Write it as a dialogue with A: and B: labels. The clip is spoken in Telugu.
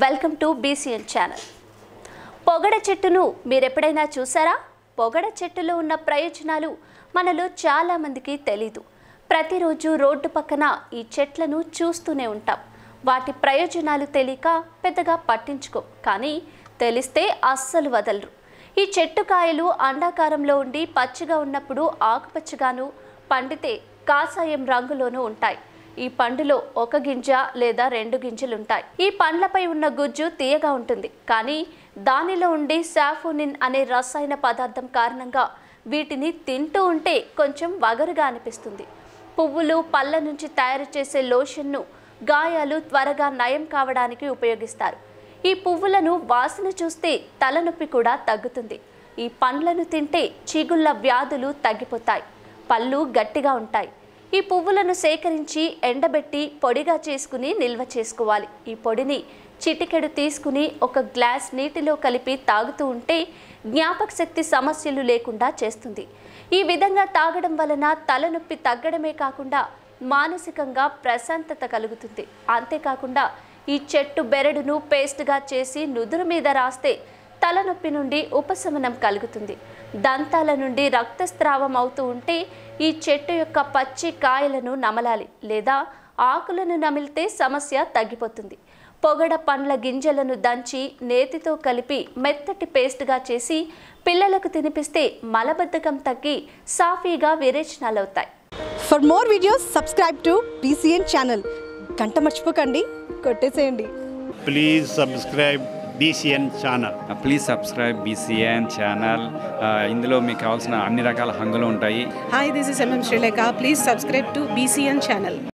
A: వెల్కమ్ టు బీసీఎన్ ఛానల్ పొగడ చెట్టును మీరెప్పుడైనా చూసారా పొగడ చెట్టులో ఉన్న ప్రయోజనాలు మనలో చాలామందికి తెలీదు ప్రతిరోజు రోడ్డు పక్కన ఈ చెట్లను చూస్తూనే ఉంటాం వాటి ప్రయోజనాలు తెలియక పెద్దగా పట్టించుకో కానీ తెలిస్తే అస్సలు వదలరు ఈ చెట్టు కాయలు అండాకారంలో ఉండి పచ్చిగా ఉన్నప్పుడు ఆకుపచ్చగాను పండితే కాషాయం రంగులోనూ ఉంటాయి ఈ పండులో ఒక గింజ లేదా రెండు గింజలు ఉంటాయి ఈ పండ్లపై ఉన్న గుజ్జు తీయగా ఉంటుంది కానీ దానిలో ఉండే సాఫోనిన్ అనే రసాయన పదార్థం కారణంగా వీటిని తింటూ ఉంటే కొంచెం వగరుగా అనిపిస్తుంది పువ్వులు పళ్ళ నుంచి తయారు చేసే లోషన్ను గాయాలు త్వరగా నయం కావడానికి ఉపయోగిస్తారు ఈ పువ్వులను వాసన చూస్తే తలనొప్పి కూడా తగ్గుతుంది ఈ పండ్లను తింటే చీగుళ్ళ వ్యాధులు తగ్గిపోతాయి పళ్ళు గట్టిగా ఉంటాయి ఈ పువ్వులను సేకరించి ఎండబెట్టి పొడిగా చేసుకుని నిల్వ చేసుకోవాలి ఈ పొడిని చిటికెడు తీసుకుని ఒక గ్లాస్ నీటిలో కలిపి తాగుతూ ఉంటే జ్ఞాపక శక్తి సమస్యలు లేకుండా చేస్తుంది ఈ విధంగా తాగడం వలన తలనొప్పి తగ్గడమే కాకుండా మానసికంగా ప్రశాంతత కలుగుతుంది అంతేకాకుండా ఈ చెట్టు బెరడును పేస్ట్గా చేసి నుదురు మీద రాస్తే తలనొప్పి నుండి ఉపశమనం కలుగుతుంది దంతాల నుండి రక్తస్రావం అవుతూ ఉంటే ఈ చెట్టు యొక్క పచ్చి కాయలను నమలాలి లేదా ఆకులను నమిలితే సమస్య తగ్గిపోతుంది పొగడ పండ్ల గింజలను దంచి నేతితో కలిపి మెత్తటి పేస్ట్గా చేసి పిల్లలకు తినిపిస్తే మలబద్ధకం తగ్గి సాఫీగా విరేచనాలవుతాయి
B: for more videos subscribe to BCN channel గంట మర్చిపోకండి కొట్టేసేయండి
C: please subscribe BCN channel
D: please subscribe BCN channel ఇందులో మీకు కావాల్సిన అన్ని రకాల హంగులు ఉంటాయి
E: Hi, this is MM Sri Lanka. Please subscribe to BCN channel.